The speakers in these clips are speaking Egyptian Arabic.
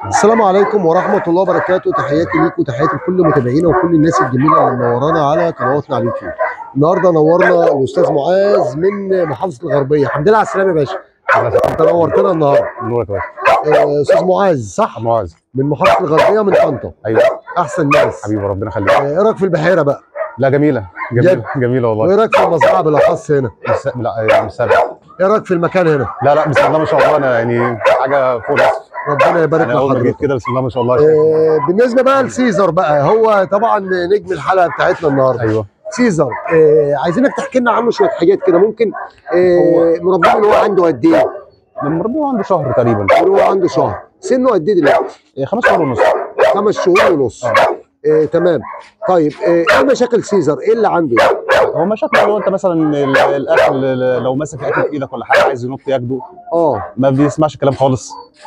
السلام عليكم ورحمة الله وبركاته تحياتي ليكم وتحياتي لكل متابعينا وكل الناس الجميلة اللي منورانا على قنواتنا على اليوتيوب. النهارده نورنا الأستاذ معاذ من محافظة الغربية، الحمد لله على السلامة يا باشا. أنت نورتنا النهارده. نورك يا آه، أستاذ معاذ صح؟ معاذ من محافظة الغربية من طنطا، ايوه أحسن ناس. حبيبي ربنا يخليك آه، إيه رأيك في البحيرة بقى؟ لا جميله جميله جميله والله وإيه رأيك في المزرعة بالأخص هنا؟ مش لا مش سابق إيه رأيك في المكان هنا؟ لا لا بسم الله ما شاء الله انا يعني حاجه فوق الوصف ربنا يبارك انا اول ما جيت لحضرتك. كده بسم الله ما شاء الله آه، بالنسبة بقى لسيزر بقى هو طبعا نجم الحلقة بتاعتنا النهارده. ايوه سيزر آه عايزينك تحكي لنا عنه شويه حاجات كده ممكن آه مربيه من هو عنده قد ايه؟ من مربيه عنده شهر تقريبا من هو عنده شهر سنه قد ايه دلوقتي؟ إيه، خمس شهور ونص خمس شهور ونص اه آه تمام طيب آه ايه مشاكل سيزر؟ ايه اللي عنده؟ هو مشاكل لو انت مثلا ال- الاكل لو ماسك اكل في ايدك ولا حاجه عايز ينط ياخده اه ما بيسمعش الكلام خالص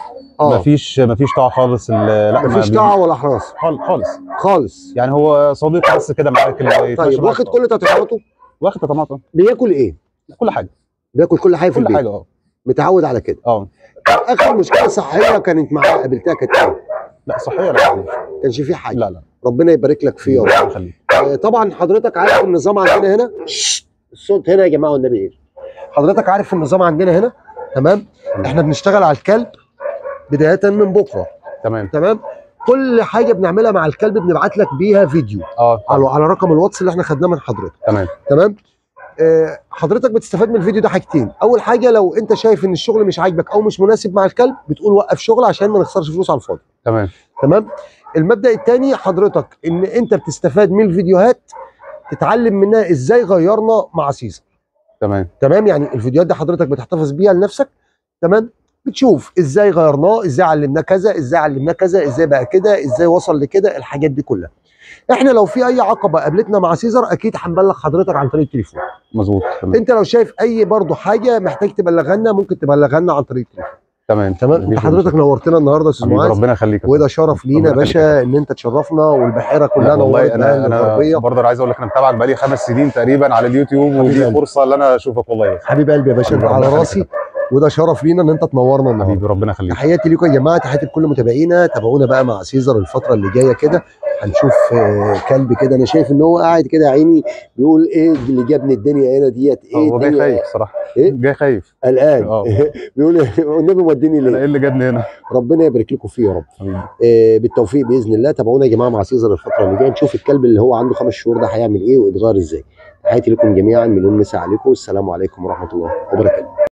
اه مفيش مفيش طاعه خالص ال- لا ما مفيش بي- طاعه ولا حراس خال- خالص خالص يعني هو صديق بس كده معاك اللي يتمشى طيب معاك. واخد كل تطعيماته واخد طماطم بياكل ايه؟ كل حاجه بياكل كل حاجه في كل البيت حاجه اه متعود على كده اه اخر مشكله صحيه كانت معاه قابلتها كانت ايه؟ لا صحيه لا ما كانش في حاجه لا لا ربنا يبارك لك فيه يا رب ربنا يخليك آه، طبعا حضرتك عارف النظام عندنا هنا شش، الصوت هنا يا جماعه والنبي ايه حضرتك عارف النظام عندنا هنا تمام احنا بنشتغل على الكلب بدايه من بكره تمام تمام كل حاجه بنعملها مع الكلب بنبعت لك بيها فيديو اه على على رقم الواتس اللي احنا خدناه من حضرتك تمام تمام آه، حضرتك بتستفاد من الفيديو ده حاجتين اول حاجه لو انت شايف ان الشغل مش عاجبك او مش مناسب مع الكلب بتقول وقف شغل عشان ما نخسرش فلوس على الفاضي تمام تمام المبدا الثاني حضرتك ان انت بتستفاد من الفيديوهات تتعلم منها ازاي غيرنا مع سيزر تمام تمام يعني الفيديوهات دي حضرتك بتحتفظ بيها لنفسك تمام بتشوف ازاي غيرناه ازاي علمناه كذا ازاي علمناه كذا ازاي بقى كده ازاي وصل لكده الحاجات دي كلها احنا لو في اي عقبه قابلتنا مع سيزر اكيد هنبلغ حضرتك عن طريق التليفون مظبوط تمام انت لو شايف اي برضو حاجه محتاج تبلغها لنا ممكن تبلغها لنا عن طريق التليفون تمام تمام انت مفيش حضرتك مشكلة. نورتنا النهارده يا استاذ حبيبي معاذ ربنا يخليك يا وده أستاذ. شرف لينا يا ربنا باشا ان انت تشرفنا والبحيره كلها لا، والله نورت انا اهل انا الغربيه برضه أنا عايز اقول لك انا متابعك بقالي خمس سنين تقريبا على اليوتيوب حبيبي ودي قلبي. فرصه ان انا اشوفك والله حبيب قلبي يا باشا انت ربنا على يخليك. راسي وده شرف لينا ان انت تنورنا النهارده حبيبي ربنا يخليك تحياتي ليكم يا جماعه تحياتي لكل متابعينا تابعونا بقى مع سيزر الفتره اللي جايه كده هنشوف آه، كلب كده انا شايف ان هو قاعد كده يا عيني بيقول ايه اللي جابني الدنيا هنا ديت ايه هو جاي الدنيا خايف صراحه إيه؟ جاي خايف قلقان اه. بيقول والنبي موديني انا ليه ايه اللي جابني هنا ربنا يبارك لكم فيه يا رب حبيبي آه، بالتوفيق باذن الله تابعونا يا جماعه مع سيزر الفتره اللي جايه نشوف الكلب اللي هو عنده خمس شهور ده هيعمل ايه ويتغير ازاي تحياتي لكم جميعا مليون مسا عليكم والسلام عليكم ورحمه الله وبركاته